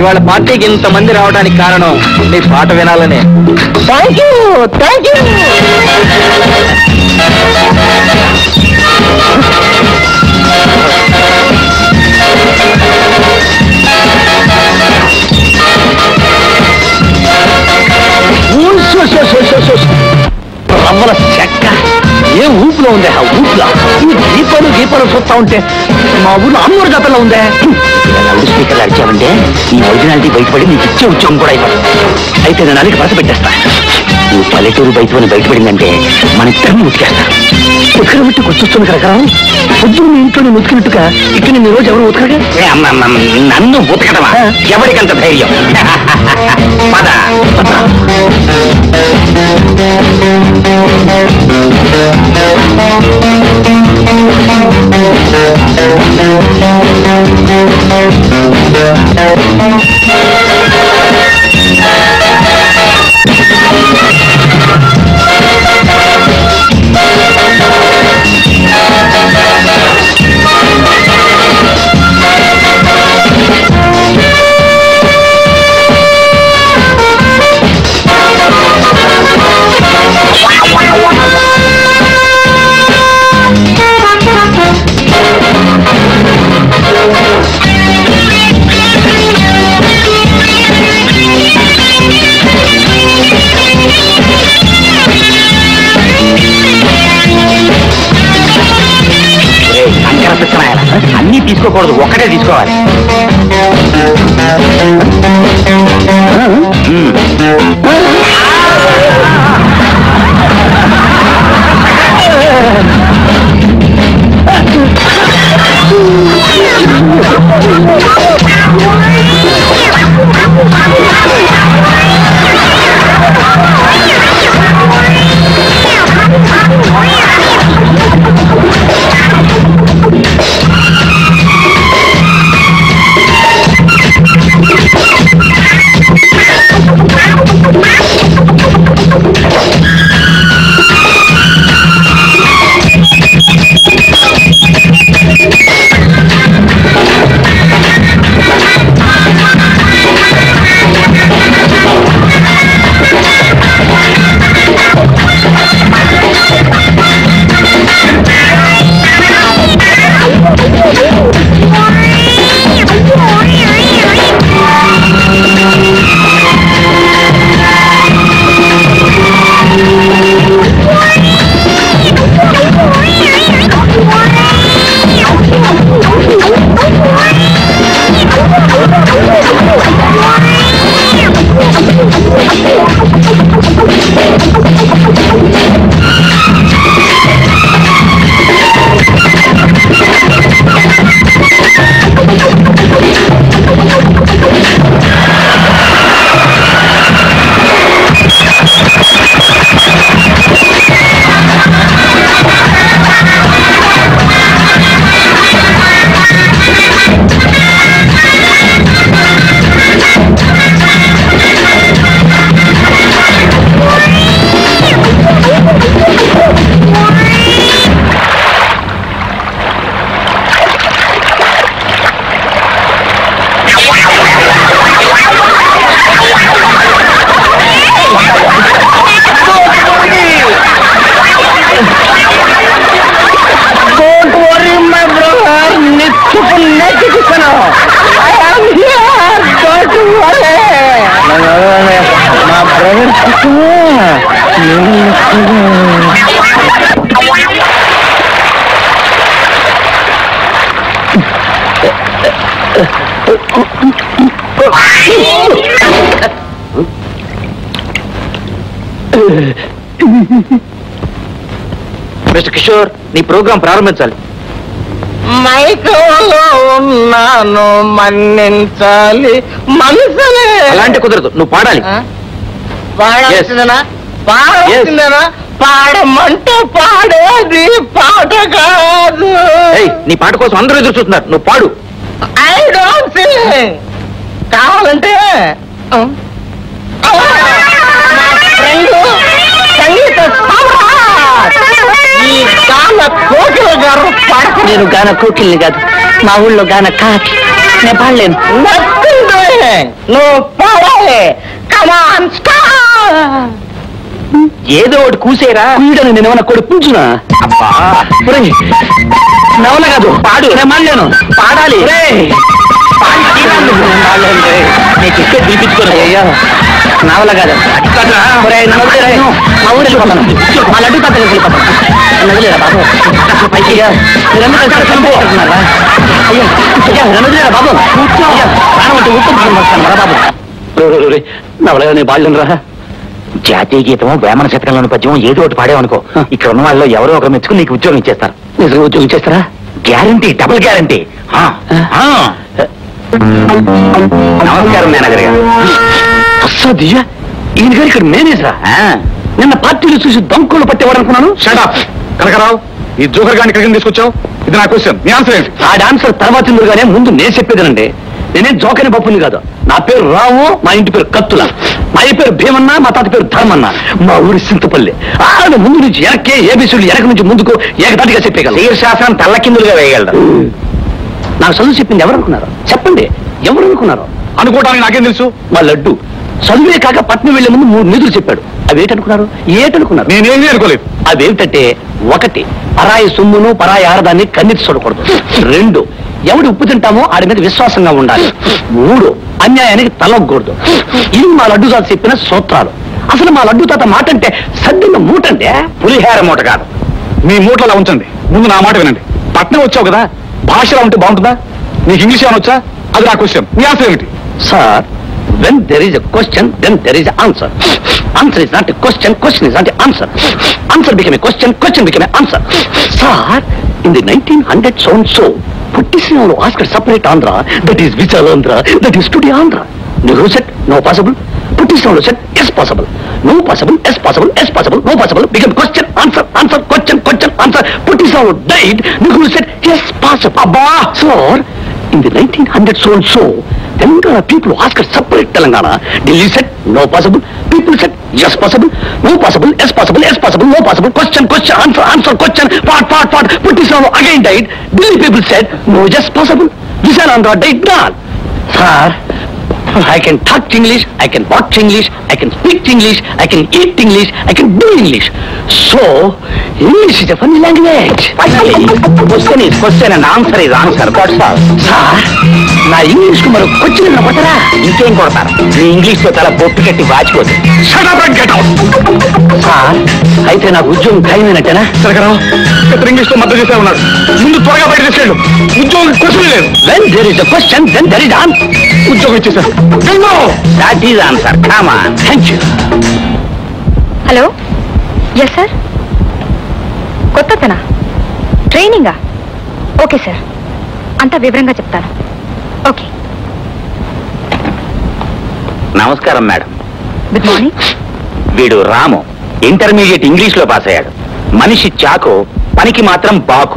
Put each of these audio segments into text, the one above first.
ఇవాళ పార్టీకి ఇంతమంది రావడానికి కారణం నీ పాట వినాలనే థ్యాంక్ యూ థ్యాంక్ యూ రవ్వల చెక్క ఏ ఊపులో ఉందే ఆ ఊపులా ఈ దీపాలు దీపాలు చూస్తా ఉంటే మా ఊర్లో అమ్మూరు జాతరలో ఉందే లౌడ్ స్పీకర్లు అడిచావంటే ఈ ఒరిజినాలిటీ బయటపడి నీకు ఇచ్చే ఉద్యోగం కూడా ఇవ్వదు అయితే నేను అలికి భరత పెట్టేస్తా ఈ పల్లెటూరు బయటపడి బయటపడిందంటే మన ఇద్దరిని ఉతికేస్తా ఉతికిన బట్టి కూర్చొస్తుంది కదా పొద్దున్న మీ ఇంట్లో నేను ఉతికినట్టుగా ఇక్కడ నేను ఈ రోజు ఎవరు ఉతకగా నన్ను ఉతకడమా ఎవరికంత ధైర్యం పద పద అన్ని తీసుకోకూడదు ఒకటే తీసుకోవాలి Don't worry, my brother. నిత్యపు నెచ్చిస్తాను I am here. Don't worry. మా బ్రదర్ మిస్టర్ కిషోర్ నీ ప్రోగ్రాం ప్రారంభించాలి మైకంలో ఉన్నాను మన్నించాలి మనసులే అలాంటి కుదరదు నువ్వు పాడాలి ఆ? పాడాల్సిందేనా పాడాల్సిందేనా పాడమంటే పాడేది పాట కాదు ఏయ్, నీ పాట కోసం అందరూ ఎదురు చూస్తున్నారు నువ్వు పాడు ఐ డోంట్ సింగ్ కావాలంటే ఆ, ఆ, నా ఫ్రెండ్ సంగీత సమ్రాట్ ఈ గాన కోకిల గారు పాడతారు నేను గాన కోకిల్ని కాదు మా ఊళ్ళో గాన కాకి నేను పాడలేను Nothing doing. నువ్వు పాడాలి కమాన్ స్టార్ ఏదో ఒకటి కూసేరా కుయ్యడని నేను ఏమన్నా కొడు పుంజునా అబ్బా ఒరేయ్, నవల కాదు పాడు నేను మాడలేను పాడాలి పాడి తీరాలి. నేను పాడలేను రే. నేను చెప్పే పిలిపించుకోను అయ్యా నవల కాదు ఒరేయ్, నన్ను వదిలేయ్. మా ఊరు వెళ్ళిపోతాను మా లడ్డు తాత వెళ్ళిపోతాను నన్ను వదిలేరా బాబు అసలు పైకి అయ్యా మీరందరూ కలిసి చంపేస్తున్నారా అయ్యా అయ్యా నన్ను వదిలేరా బాబు అయ్యా ప్రాణం అంటే ఉప్పు ప్రాణం వస్తాను రా బాబు రే, రే, రే, రే. నవల నేను బాడలేను రా జాతీయ గీతం వేమన శతకంలోని పద్యం ఏదో ఒకటి పాడేవనుకో ఇక్కడ ఉన్న వాళ్ళు ఎవరో ఒకరు మెచ్చుకుని నీకు ఉద్యోగం ఇచ్చేస్తారు నిజంగా ఉద్యోగం ఇచ్చేస్తారా గ్యారంటీ డబుల్ గ్యారంటీ నమస్కారం మేనేజర్ గారు అస్సదియ్యా ఈయన గారు ఇక్కడ మేనేజరా నిన్న పార్టీలు చూసి దొంగలు పట్టేవాడు అనుకున్నాను షటప్ కనకరావు ఈ జోకర్ గాని ఇక్కడికి తీసుకొచ్చావు ఇది నా క్వశ్చన్ మీ ఆన్సర్ ఏంటి ఆ డాన్సర్ తర్వాత ఎందుకుగానే ముందు నేను చెప్పేదనండి నేనేం జోకని పప్పుని కాదు నా పేరు రావు మా ఇంటి పేరు కత్తుల మా అయ్య పేరు భీమన్న మా తాత పేరు ధర్మన్న మా ఊరి సింతపల్లి ఆడ ముందు నుంచి ఎనకే ఏబిసిడ్లు ఎనక నుంచి ముందుకు ఏకతాటిగా చెప్పేయగలరు శీర్షాసనం తల్లకిందులుగా వేయగలరు నాకు చదువు చెప్పింది ఎవరు అనుకున్నారు చెప్పండి ఎవరు అనుకున్నారు అనుకోవడానికి నాకేం తెలుసు మా లడ్డు చదువే కాక పట్నం వెళ్లే ముందు మూడు నిధులు చెప్పాడు అవేటనుకున్నారు ఏటనుకున్నారు నేనేమీ అనుకోలేదు అవేమిటంటే ఒకటి పరాయి సొమ్మును పరాయి ఆరదాన్ని కన్నెత్తి చూడకూడదు రెండు ఎవడు ఉప్పు తింటామో ఆడి మీద విశ్వాసంగా ఉండాలి మూడు అన్యాయానికి తలొగ్గకూడదు ఇవి మా లడ్డు తాత చెప్పిన సూత్రాలు అసలు మా లడ్డు తాత మాట అంటే సద్దిన మూటంటే పులిహార మూట కాదు మీ మూటలో ఉంచండి ముందు నా మాట వినండి పట్నం వచ్చావు కదా భాషలో ఉంటే బాగుంటుందా నీకు ఇంగ్లీష్ ఏమైనా వచ్చా అది నా క్వశ్చన్ మీ ఆన్సర్ ఏమిటి sir when there is a question, then there is an answer. Answer is not a question, question is not an answer. Answer became a question, question became an answer. Sir, in the 1900 so and so, Puttisino asked separate Andhra, that is Vichal Andhra, that is today Andhra. Nehru said, no possible. Puttisino said, yes possible. No possible, yes possible, yes possible, no possible. Became question, answer, answer, question, question, answer. Puttisino died. Nehru said, yes possible. Abba! Sir, in the 1900 so and so, Telangana people asked separate Telangana. Delhi said no possible. People said yes possible, no possible, yes possible, yes possible, no possible. Question, question, answer, answer, question, part, part, part. Puttisano again died. Delhi people said no, yes possible. Visalandra died not. Sir, I can talk English, I can watch English, I can speak English, I can eat English, I can do English. So, English is a funny language. Question is question and answer is answer. That's all. Sir నా English కు మరో question కొడతారా ఇంకేం కొడతారు నీ English తో చాలా బొట్టు కట్టి వాచిపోతుంది సార్ అయితే నాకు ఉద్యోగం ఖాయమైనట్టేనా కనకరావు ఇతను ఇంగ్లీష్ లో మద్దతు చేసే ఉన్నాడు ముందు త్వరగా బయట తీసుకెళ్ళు ఉద్యోగం క్వశ్చన్ లేదు when there is a question then there is answer ఉద్యోగం ఇచ్చేసారు that is answer come on thank you hello yes sir కొత్తతనా ట్రైనింగా ఓకే సార్ అంతా వివరంగా చెప్తాను ఓకే నమస్కారం మేడం గుడ్ మార్నింగ్ వీడు రాము ఇంటర్మీడియట్ ఇంగ్లీష్ లో పాస్ అయ్యాడు మనిషి చాకు పనికి మాత్రం బాకు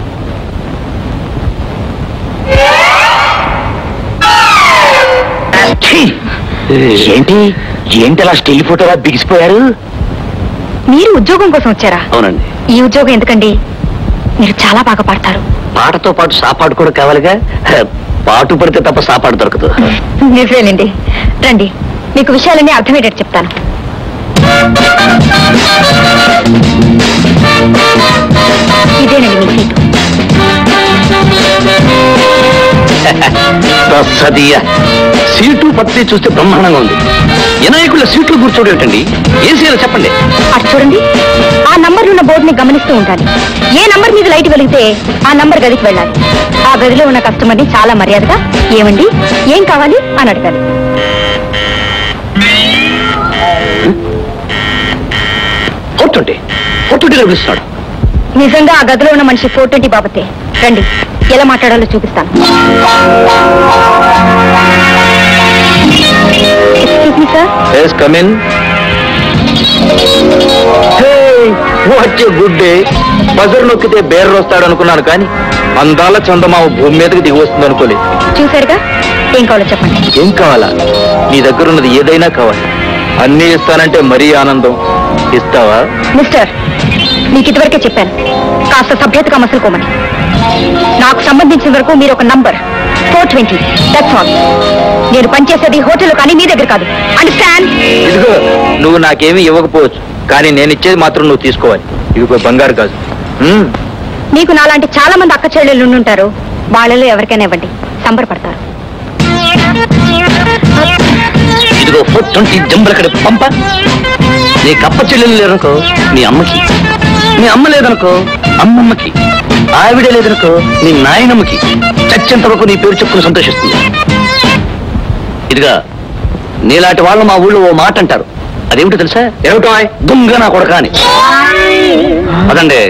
ఛీ! ఏంటి ఏంటి అలా స్టిల్ ఫోటోలా బిగిసిపోయారు మీరు ఉద్యోగం కోసం వచ్చారా అవునండి ఈ ఉద్యోగం ఎందుకండి మీరు చాలా బాగా పాడతారు పాటతో పాటు సాపాటు కూడా కావాలిగా హ, పాటు పడితే తప్ప సాపాటు దొరకదు నిజమేనండి రండి మీకు విషయాలన్నీ అర్థమయ్యేటట్టు చెప్తాను ఇదేనండి మీ సీటు సదియ సీటు పత్తి చూస్తే బ్రహ్మాండంగా ఉంది వినాయకుల సీట్లు కూర్చోడు ఏంటండి ఏం చేయాలో చెప్పండి అటు చూడండి ఆ నంబర్ ఉన్న బోర్డుని గమనిస్తూ ఉండాలి ఏ నంబర్ మీద లైట్ వెలిగితే ఆ నంబర్ గదికి వెళ్ళాలి ఆ గదిలో ఉన్న కస్టమర్ని చాలా మర్యాదగా ఏమండి ఏం కావాలి అని అడగాలి ఫోర్ ట్వంటీ ఫోర్ ట్వంటీలో పిలుస్తున్నాడు నిజంగా ఆ గదిలో ఉన్న మనిషి ఫోర్ ట్వంటీ బాబతే రండి ఎలా మాట్లాడాలో చూపిస్తాను excuse me sir yes come in what good day buzzer నొక్కితే బేర్ వస్తాడు అనుకున్నాను కానీ అందాల చందమామ భూమి మీదకి దిగి వస్తుంది అనుకోలేదు చూసారుగా ఏం కావాలో చెప్పండి ఏం కావాలా నీ దగ్గర ఉన్నది ఏదైనా కావాలి అన్నీ ఇస్తానంటే మరీ ఆనందం ఇస్తావా మిస్టర్ మీకు ఇదివరకే చెప్పాను కాస్త సభ్యతగా మసులుకోమని నాకు సంబంధించిన వరకు మీరు ఒక number four twenty that's all నేను పనిచేసేది హోటల్ కానీ మీ దగ్గర కాదు అండర్స్టాండ్ ఇదిగో నువ్వు నాకేమీ ఇవ్వకపోవచ్చు కానీ నేను ఇచ్చేది మాత్రం నువ్వు తీసుకోవాలి ఇదిగో బంగారు కాదు ఉమ్, మీకు నాలాంటి చాలా మంది అక్క చెల్లెళ్ళు ఉంటారు వాళ్ళలో ఎవరికైనా ఇవ్వండి సంబరపడతారు ఇదిగో ఫోర్ ట్వంటీ జంబలకడ పంప నీ కప్ప చెల్లెలు లేదనుకో నీ అమ్మకి నీ అమ్మ లేదనుకో అమ్మమ్మకి ఆవిడ లేదనుకో నీ నాయనమ్మకి చచ్చేంత వరకు నీ పేరు చెప్పుకుని సంతోషిస్తుంది ఇదిగా నీలాంటి వాళ్ళు మా ఊళ్ళో ఓ మాట అంటారు అదేమిటో తెలుసా ఏమిటో దుంగ నా కొడక అని అదండి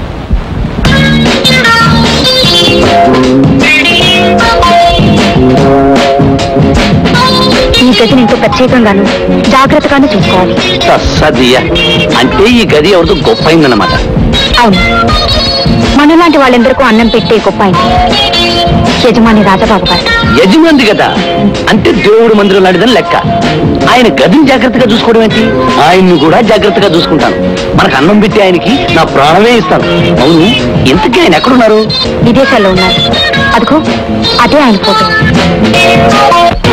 ఈ గదిని ఎంతో ప్రత్యేకంగాను జాగ్రత్తగానే చూసుకోవాలి సదియ అంటే ఈ గది ఎవరితో గొప్ప అయిందన్నమాట అవును మనలాంటి వాళ్ళెందరికీ అన్నం పెట్టే గొప్ప అయింది యజమాని రాజబాబు గారు యజమాని కదా అంటే దేవుడు మందిరం లాంటిదని లెక్క ఆయన గదిని జాగ్రత్తగా చూసుకోవడం ఏంటి ఆయన్ని కూడా జాగ్రత్తగా చూసుకుంటాను మనకు అన్నం పెట్టి ఆయనకి నా ప్రాణమే ఇస్తాను అవును ఇంతకీ ఆయన ఎక్కడున్నారు విదేశాల్లో ఉన్నారు అదిగో అదే ఆయన ఫోటో